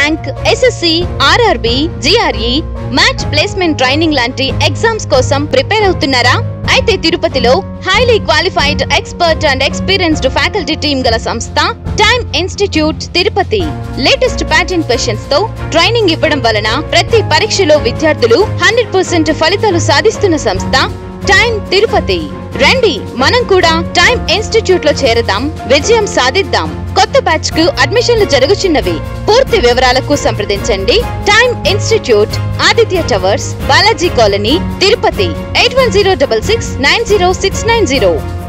rank SSC RRB GRE match placement training లాంటి exams కోసం prepare అవుతున్నారా అయితే తిరుపతిలో highly qualified expert and experienced faculty team గల సంస్థ Time institute Tirupati latest pattern questions తో ట్రైనింగ్ ఇవ్వడం వలన ప్రతి పరీక్షలో విద్యార్థులు హండ్రెడ్ పర్సెంట్ ఫలితాలు సాధిస్తున్న సంస్థ టైమ్ తిరుపతి రండి మనం కూడా టైమ్ ఇన్స్టిట్యూట్ లో చేరదాం విజయం సాధిద్దాం కొత్త బ్యాచ్ కు అడ్మిషన్లు జరుగుచున్నవి పూర్తి వివరాలకు సంప్రదించండి Time institute Aditya towers Balaji colony Tirupati eight one zero double six nine zero six nine zero